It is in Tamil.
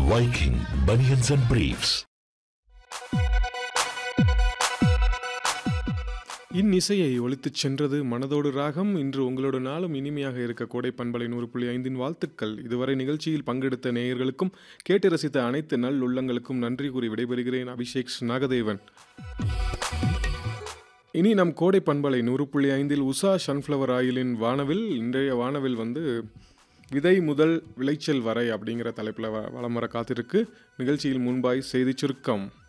Viking Bunions and Briefs. இந்நிசையை ஒலித்துச் சென்றது மனதோடு ராகம் இன்று உங்களோட நாளும் இனிமையாக இருக்க கோடை பண்பலை நூறு புள்ளி ஐந்தின் வாழ்த்துக்கள் இதுவரை நிகழ்ச்சியில் பங்கெடுத்த நேயர்களுக்கும் கேட்டு ரசித்த அனைத்து நல் உள்ளங்களுக்கும் நன்றி கூறி விடைபெறுகிறேன் அபிஷேக் நாகதேவன் இனி நம் கோடை பண்பலை நூறு புள்ளி ஐந்தில் உஷா சன்ஃப்ளவர் ஆயிலின் வானவில் இன்றைய வானவில் வந்து விதை முதல் விளைச்சல் வரை அப்படிங்கிற தலைப்பில் வ வலம் வர காத்திருக்கு நிகழ்ச்சியில் முன்பாய் செய்திச் சுருக்கம்